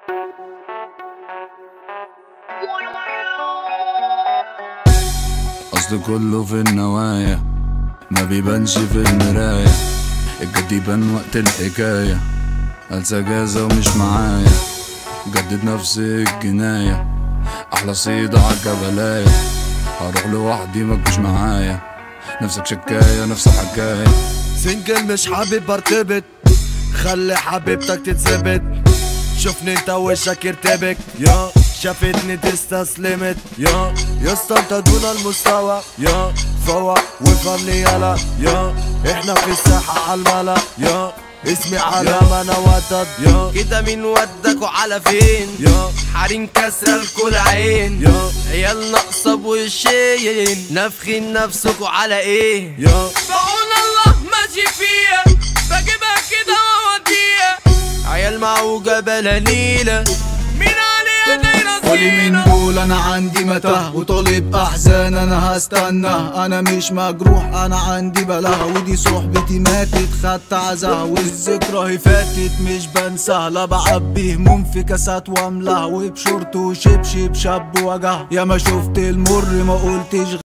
أصل كله في النوايا ما بيبانش في المراية الجد يبان وقت الحكاية أنسى جازة ومش معايا جدد نفس الجناية أحلى صيدة عالجبلاية هروح لوحدي مكوش معايا نفسك شكاية نفس حكاية سنجل مش حابب ارتبط خلي حبيبتك تتثبت شوفني انت وشك يرتبك يا شافتني تستسلمت يا يا اسطى انت دون المستوى يا فوق وافهمني يلا يا احنا في الساحة عالملا يا اسمي علام انا وتد يا كده مين ودك وعلى فين يا حريم كسر الكل عين يا عيال ناقصة بوشين نافخين نفسكوا على ايه يا بقول الله ماشي فيها بجيبها كده واوديها عيال معوجة بلانيلة مين عليها دايرة قولي من زينة دول انا عندي متاهة وطالب احزان انا هستنى انا مش مجروح انا عندي بلاها ودي صحبتي ماتت خدت عزاها والذكرى هي فاتت مش بنساها لا بعبي هموم في كاسات واملاها وبشورت وشبشب شاب وجعها يا ما شفت المر ما قلتش